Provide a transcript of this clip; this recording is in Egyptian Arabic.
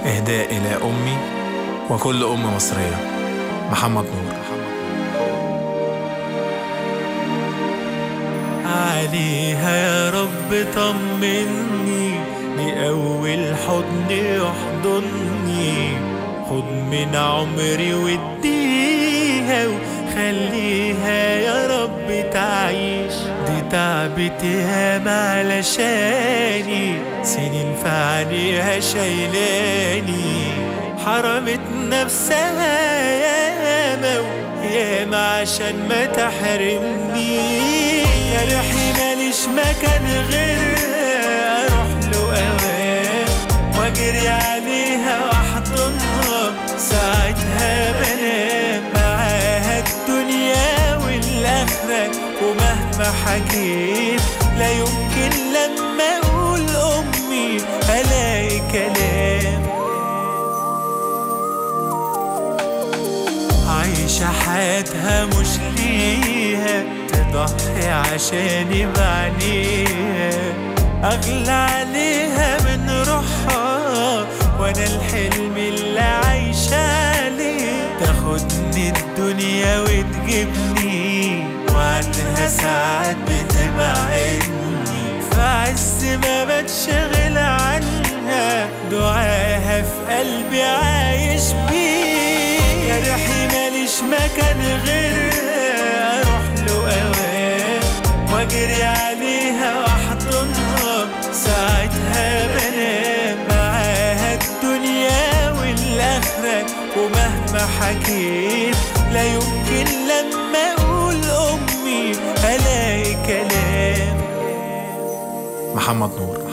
إهداء إلى أمي وكل أم مصرية محمد نور عليها يا رب طمني بأول حضن يحضني خد من عمري واديها وخليها يا رب تعيش دي تعبتها علشاني سنين في عينيها شايلاني حرمت نفسها ياما وياما عشان ما تحرمني يا ريحي ماليش مكان غيرها اروح له اوام واجري عليها واحضنها ساعتها بنام معاها الدنيا والاخره ومهما حكيت لا يمكن لما اقول امي الاقي كلام عايشة حياتها مش ليها تضحي عشاني بعينيها أغلى عليها من روحها وأنا الحلم اللي عايشة عليه تاخدني الدنيا وتجيبني وعدها ساعات بتبعدني في عز ما بتشغل عنها دعاها في قلبي عايش بيه يا ريحي ماليش مكان غيرها اروح له اوام واجري عليها واحضنها ساعتها بنام معاها الدنيا والاخره ومهما حكيت لا يمكن لما اقول امي الاقي كلام محمد نور